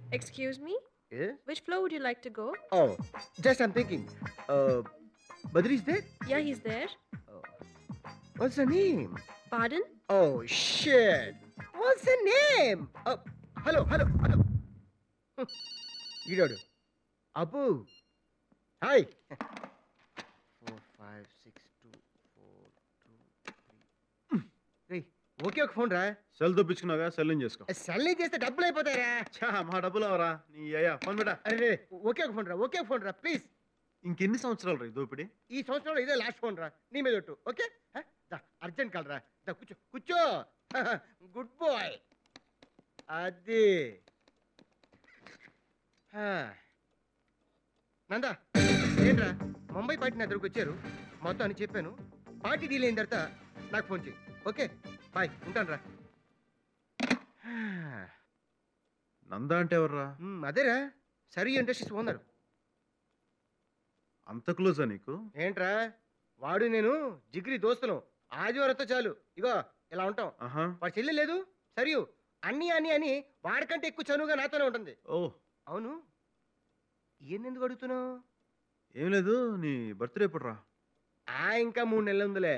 Excuse me? Yes? Which floor would you like to go? Oh, just I'm thinking. Uh, Badri is there? Yeah, he's there. Oh. What's her name? Pardon? Oh, shit. What's her name? Oh, hello, hello, hello. ఈడాడు అబ్బు hi four five six two four two three okay ఒక phone రా cell దొప్పించుకున్నాగా cell చేసుకో selling చేస్తే డబ్బులు అయిపోతారా ఛా మా డబ్బులు అవరా నీ అయ్యా ఫోన్ పెట్టా అరే ఓకే ఒక ఫోన్ రా ఓకే ఒక ఫోన్ రా ప్లీజ్ ఇంకెన్ని సంవత్సరాలు రా ఈ దోపిడి ఈ సంవత్సరంలో ఇదే లాస్ట్ ఫోన్ రా నీ మీద ఒట్టు ఓకే హ? దా అర్జెంట్ కాల్ రా దా కూర్చో కూర్చో గుడ్ బాయ్ అది హ. నందా ఏంట్రా ముంబై పార్టీ నా దగ్గరకు వచ్చారు మొత్తం అని చెప్పాను పార్టీ డీల్ అయిన తర్వాత నాకు ఫోన్ చేయి ఓకే బాయ్ ఉంటాను రా నందా అంటే ఎవర్రా అదేరా సరి ఇండస్ట్రీస్ ఓనర్ అంత క్లోజా నీకు ఏంట్రా వాడు నేను జిగ్రి దోస్తులం ఆదివారంతో చాలు ఇగో ఇలా ఉంటాం ఆహా వాడు చెల్లి లేదు సరియు అన్ని అని అని వాడికంటే ఎక్కువ చనువుగా నాతోనే ఉంటుంది ఓ అవును ఎందుకు అడుగుతున్నావు ఏం లేదు నీ బర్త్డే ఎప్పుడు రా ఆ ఇంకా మూడు నెలలు ఉందిలే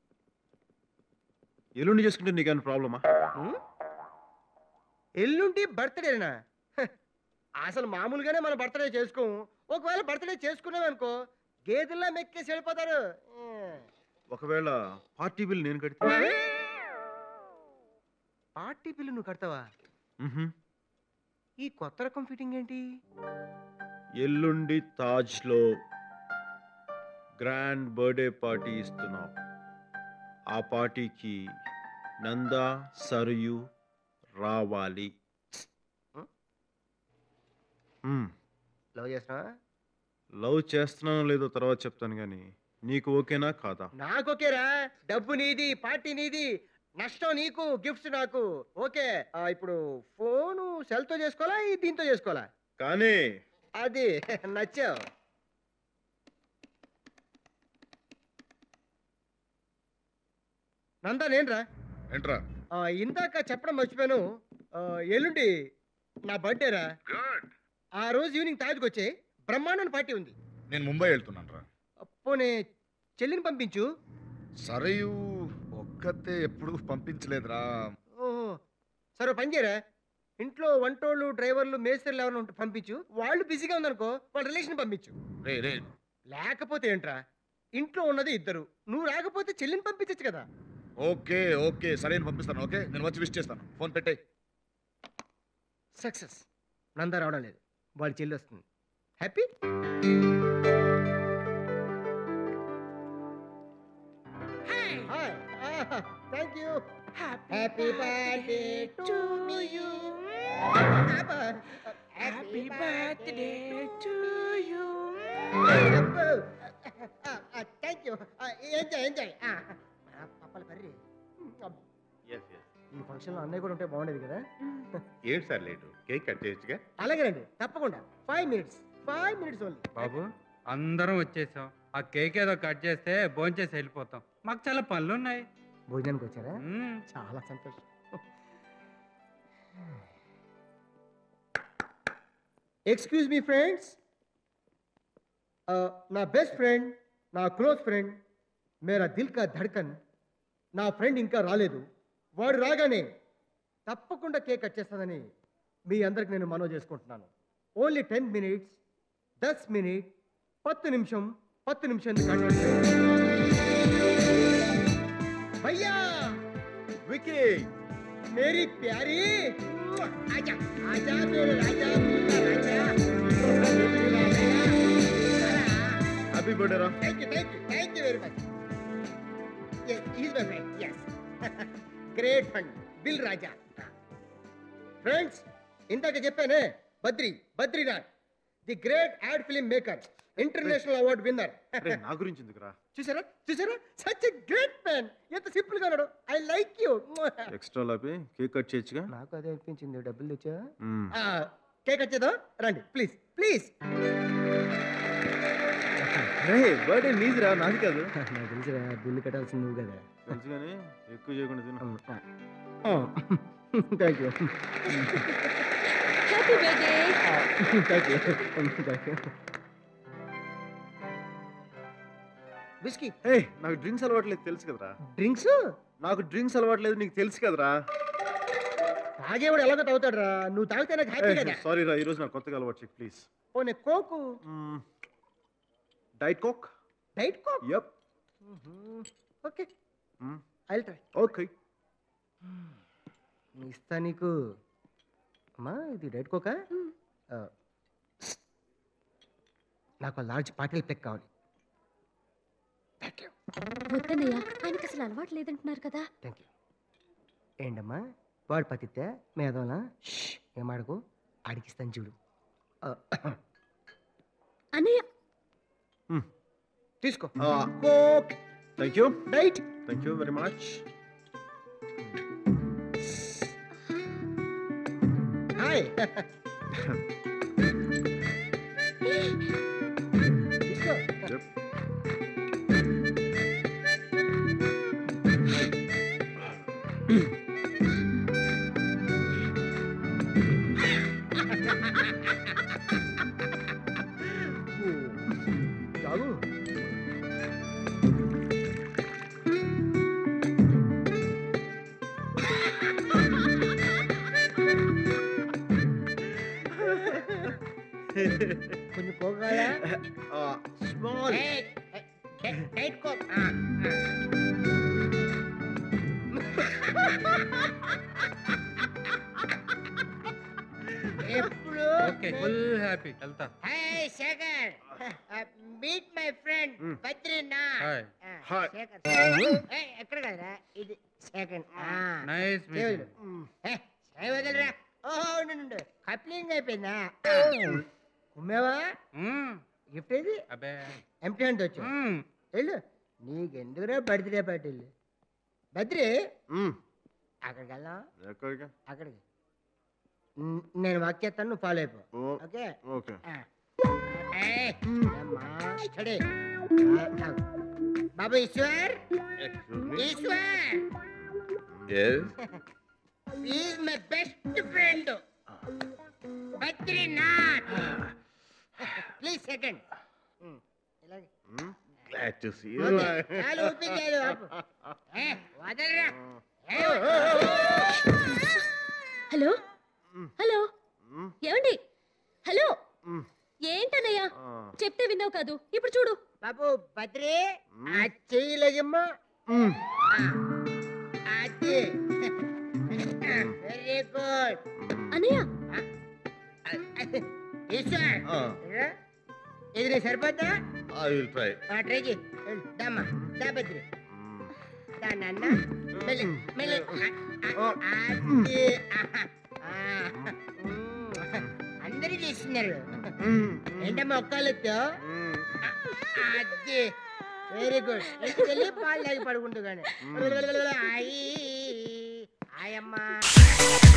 ఎల్లుండి చేసుకుంటే నీకేమైనా ప్రాబ్లమా ఉం? ఎల్లుండి బర్త్డేనా హ, అసలు మామూలుగానే మన బర్త్డే చేసుకోము ఒకవేళ బర్త్డే చేసుకున్నాం అనుకో గేదెల్లా మెక్కేసి వెళ్ళిపోతారు ఉం. ఒకవేళ పార్టీ బిల్ నేను కడితే పార్టీ బిల్లు నువ్వు కడతావా మ్హూ. ఈ కొత్త రకం ఫిట్టింగ్ ఏంటి ఎల్లుండి తాజ్లో గ్రాండ్ బర్త్డే పార్టీ ఇస్తున్నాం ఆ పార్టీకి నందా సరియు రావాలి మ్, లవ్ చేస్తున్నా లవ్ చేస్తున్నానో లేదో తర్వాత చెప్తాను కానీ నీకు ఓకేనా కాదా నాకు ఓకేరా డబ్బు నీది పార్టీ నీది నష్టం నీకు గిఫ్ట్స్ నాకు ఓకే ఆ, ఇప్పుడు ఫోను సెల్తో చేసుకోవాలా ఈ దీంతో చేసుకోవాలా కానీ అది నచ్చావు నందా నేనురా ఏంట్రా ఆ, ఇందాక చెప్పడం మర్చిపోయాను ఆ, ఎల్లుండి నా బర్త్డేరా ఆ రోజు ఈవినింగ్ తాజుకు వచ్చే బ్రహ్మాండం పార్టీ ఉంది నేను ముంబై వెళ్తున్నాను రా పోనీ చెల్లిని పంపించు సరయు ఒక్కతే ఎప్పుడు పంపించలేదురా ఓహో సరే ఓ పని చేయరా ఇంట్లో వంటోళ్ళు డ్రైవర్లు మేస్త్రీలు ఎవరైనా ఉంటే పంపించు వాళ్ళు బిజీగా ఉందనుకో వాళ్ళ రిలేషన్ పంపించు రే రే లేకపోతే ఏంట్రా ఇంట్లో ఉన్నది ఇద్దరు నువ్వు రాకపోతే చెల్లిని పంపించచ్చు కదా ఓకే ఓకే సరే నేను పంపిస్తాను ఓకే నేను వచ్చి విష్ చేస్తాను ఫోన్ పెట్టే సక్సెస్ నందా రావడం లేదు వాడి చెల్లి వస్తుంది happy hi thank you happy birthday to you happy birthday to you thank you enjoy enjoy పప్పల కర్రీ ఈ ఫంక్షన్లో అన్నయ్య కూడా ఉంటే బాగుండేది కదా ఏంటి సార్ లేటు కేక్ కట్ చేయొచ్చుగా అలాగేనండి తప్పకుండా five minutes five minutes only బాబు అందరం వచ్చేసాం ఆ కేక్ ఏదో కట్ చేస్తే భోంచేసి వెళ్ళిపోతాం మాకు చాలా పనులు ఉన్నాయి భోజనానికి వచ్చారా మ్మ్. చాలా సంతోషం ఎక్స్క్యూజ్ మీ ఫ్రెండ్స్ నా బెస్ట్ ఫ్రెండ్ నా క్లోజ్ ఫ్రెండ్ మేరా దిల్ కా ధడ్కన్ నా ఫ్రెండ్ ఇంకా రాలేదు వాడు రాగానే తప్పకుండా కేక్ కట్ చేస్తానని మీ అందరికి నేను మనవి చేసుకుంటున్నాను ఓన్లీ టెన్ మినిట్స్ దస్ మినిట్ పత్తు నిమిషం పత్తు నిమిషం భయ్యా వికీ मेरी प्यारी आजा आजा मेरे राजा मेरा राजा హ్యాపీ బర్త్డే రా thank you thank you thank you very much yes he is my friend yes great friend బిల్ రాజా ఫ్రెండ్స్ ఇందాక చెప్పానే Badri Badrinath the great ad film maker international award winner రే, నా గురించి ఎందుకురా చూసారా చూసారా సచ్ ఎ గ్రేట్ మ్యాన్ ఎంత సింపుల్ గా ఉన్నాడు ఐ లైక్ యూ ఎక్స్ట్రా లాపి కేక్ కట్ చేయొచ్చుగా నాకు అదే అనిపించింది డబ్బులు తెచ్చా మ్మ్. కేక్ వచ్చేదా రండి ప్లీజ్ ప్లీజ్ రే బర్త్డే నీదిరా నాది కాదు నాకు తెలుసురా బిల్లు కట్టాల్సింది నువ్వు కదా తెలుసు కానీ ఎక్కువ చేయకుండా తిను thank you happy birthday thank you thank you whisky hey నాకు డ్రింక్స్ అలవాట్లేదు తెలుసు కదరా డ్రింక్స్ నాకు డ్రింక్స్ అలవాట్లేదు నీకు తెలుసు కదరా తాగేవాడు ఎలాగో తాగుతాడు రా నువ్వు తాగితే నాకు హ్యాపీ కదా సారీ రా ఈరోజు నాకు కొత్తగా అలవాటు చెక్ ప్లీజ్ పోనీ coke diet coke diet coke yup okay I'll try okay ఇస్తా నీకు అమ్మా ఇది డైట్ కోకా ఆ, నాకు లార్జ్ పాటిల్ పెక్ కావాలి థ్యాంక్ యూ వద్దన్నయ్య ఆయనకి అసలు అలవాటు లేదంటున్నారు కదా థ్యాంక్ యూ ఏంటమ్మా వాడు పతితే మేధంలా ఏమాడకు అడిగిస్తాను చూడు ఆ, అన్నయ్య తీసుకో Ah. Coke thank you diet thank you very much hi తీసుకో తాగు కొంచెం కోకాయా స్మాల్ డైట్ కోక్ ఎప్పుడు ఓకే ఫుల్ హ్యాపీ వెళ్తా hi Shekhar meet my friend Badrinath hi Hi. Shekhar ఏయ్, ఎక్కడ కదరా ఇది సెకండ్ నైస్ మీటింగ్ వదలరా ఓహో నుండు కప్లింగ్ అయిపోయిందా ఉమ్మేవా గిఫ్ట్ ఏది అబ్బే ఎంటీ హ్యాండ్ వచ్చా మ్మ్. వెళ్ళు నీకెందుకురా బర్త్డే పార్టీలు బద్రి అక్కడికి వెళ్దాం ఎక్కడికి అక్కడికి న్- నేను వాక్ చేస్తాను నువ్వు ఫాలో అయిపో ఓ ఓకే ఓకే ఆ. ఏయ్, అమ్మా, స్టడీ. ఆ, ఆగు. బాబు Eshwar excuse me Eshwar this is my best friend Badrinath please second ఇలాగే గ్లాడ్ టు సీ ఓకే, చాలు ఊపిరి ఆపు. ఏ, వదలరా ఏ, హలో హలో ఏమండి హలో ఏంటన్నయ్య చెప్తే విన్నావు కాదు ఇప్పుడు చూడు బాబు బద్రి ఆ చెయ్యి లేదమ్మా అది వెరీ గుడ్ అన్నయ్య ఈశ్వర్ ఇది నీకు సరిపోతా ఐ విల్ ట్రై ట్రై చేయి వెళ్ళు, దామ్మా దా బద్రి దా నాన్న మెల్లి మెల్లి ఆ, ఆ, అది ఆహా. ఆ, ఉమ్. అందరూ చేస్తున్నారు ఏంటమ్మా ఒక్కళ్ళతో అది వెరీ గుడ్ వెళ్ళి పాలు తాగి పడుకుంటూ కానీ ఆయమ్మా